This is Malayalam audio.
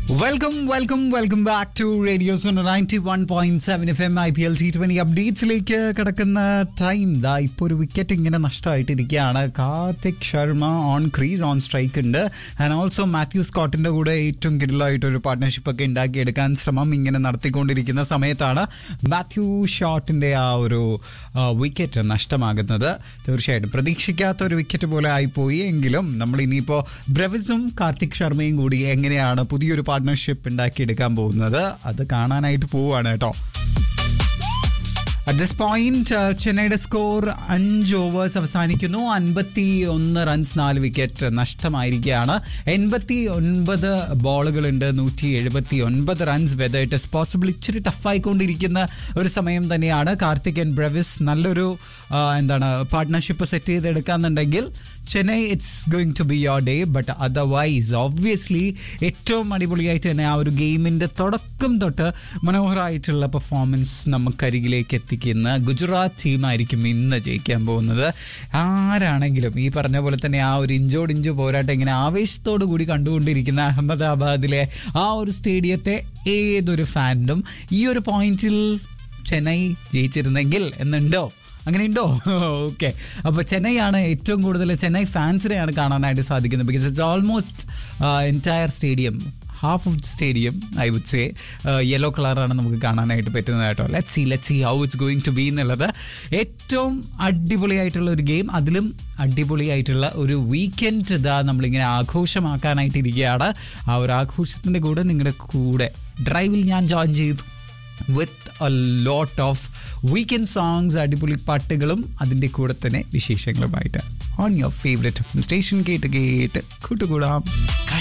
welcome welcome welcome back to radio zone ninety one point seven F M I P L T twenty അപ്ഡേറ്റ്സിലേക്ക് കിടക്കുന്ന ടൈം ദാ ഇപ്പോൾ ഒരു വിക്കറ്റ് ഇങ്ങനെ നഷ്ടമായിട്ടിരിക്കുകയാണ് Karthik Sharma on crease on strike ഉണ്ട് ആൻഡ് ഓൾസോ മാത്യു സ്കോട്ടിന്റെ കൂടെ ഏറ്റവും കിടലായിട്ട് ഒരു പാർട്ട്ണർഷിപ്പ് ഒക്കെ ഉണ്ടാക്കിയെടുക്കാൻ ശ്രമം ഇങ്ങനെ നടത്തിക്കൊണ്ടിരിക്കുന്ന സമയത്താണ് മാത്യു ഷോട്ടിന്റെ ആ ഒരു വിക്കറ്റ് നഷ്ടമാകുന്നത് തീർച്ചയായിട്ടും പ്രതീക്ഷിക്കാത്ത ഒരു വിക്കറ്റ് പോലെ ആയിപ്പോയി എങ്കിലും നമ്മൾ ഇനിയിപ്പോൾ ബ്രവിസും കാർത്തിക് ശർമ്മയും കൂടി എങ്ങനെയാണ് പുതിയൊരു പാർട്ട്ണർഷിപ്പ് ഉണ്ടാക്കിയെടുക്കാൻ പോകുന്നത് അത് കാണാനായിട്ട് പോവുകയാണ് കേട്ടോ അറ്റ് ദിസ് പോയിന്റ് ചെന്നൈയുടെ സ്കോർ അഞ്ച് ഓവേഴ്സ് അവസാനിക്കുന്നു അൻപത്തി ഒന്ന് റൺസ് നാല് വിക്കറ്റ് നഷ്ടമായിരിക്കുകയാണ് എൺപത്തി ഒൻപത് ബോളുകളുണ്ട് നൂറ്റി എഴുപത്തി ഒൻപത് runs whether it is possible ഇച്ചിരി ടഫായിക്കൊണ്ടിരിക്കുന്ന ഒരു സമയം തന്നെയാണ് കാർത്തിക് ആൻഡ് ബ്രവിസ് നല്ലൊരു ആ, എന്താണ് പാർട്ട്ണർഷിപ്പ് സെറ്റ് ചെയ്തെടുക്കാന്നുണ്ടെങ്കിൽ Chennai it's going to be your day but otherwise obviously ഏറ്റവും അടിപൊളിയായിട്ട് തന്നെ ആ ഒരു ഗെയിമിൻ്റെ തുടക്കം തൊട്ട് മനോഹരമായിട്ടുള്ള പെർഫോമൻസ് നമുക്കരികിലേക്ക് എത്തിക്കുന്ന ഗുജറാത്ത് ടീമായിരിക്കും ഇന്ന് ജയിക്കാൻ പോകുന്നത് ആരാണെങ്കിലും ഈ പറഞ്ഞ പോലെ തന്നെ ആ ഒരു ഇഞ്ചോട് ഇഞ്ച് പോരാട്ടം ഇങ്ങനെ ആവേശത്തോടു കൂടി കണ്ടുകൊണ്ടിരിക്കുന്ന അഹമ്മദാബാദിലെ ആ ഒരു സ്റ്റേഡിയത്തെ ഏതൊരു ഫാനും ഈ ഒരു പോയിന്റിൽ ചെന്നൈ ജയിച്ചിരുന്നെങ്കിൽ എന്നുണ്ടോ അങ്ങനെയുണ്ടോ ഓക്കെ അപ്പോൾ ചെന്നൈയാണ് ഏറ്റവും കൂടുതൽ ചെന്നൈ ഫാൻസിനെയാണ് കാണാനായിട്ട് സാധിക്കുന്നത് because it's almost entire stadium half of the stadium I would say yellow കളറാണ് നമുക്ക് കാണാനായിട്ട് പറ്റുന്നത് കേട്ടോ let see let see how it's going to be എന്നുള്ളത് ഏറ്റവും അടിപൊളിയായിട്ടുള്ള ഒരു ഗെയിം അതിലും അടിപൊളിയായിട്ടുള്ള ഒരു വീക്കെൻഡ് ഇതാ നമ്മളിങ്ങനെ ആഘോഷമാക്കാനായിട്ട് ഇരിക്കുകയാണ് ആ ഒരു ആഘോഷത്തിൻ്റെ കൂടെ നിങ്ങളുടെ കൂടെ ഡ്രൈവിൽ ഞാൻ ജോയിൻ ചെയ്തു with a lot of weekend songs അടിപൊളി പാട്ടുകളും അതിൻ്റെ കൂടെ തന്നെ വിശേഷങ്ങളുമായിട്ട് ഓൺ യുവർ ഫേവറേറ്റ് സ്റ്റേഷൻ കേട്ട് കേട്ട് കൂട്ടുകൂടാം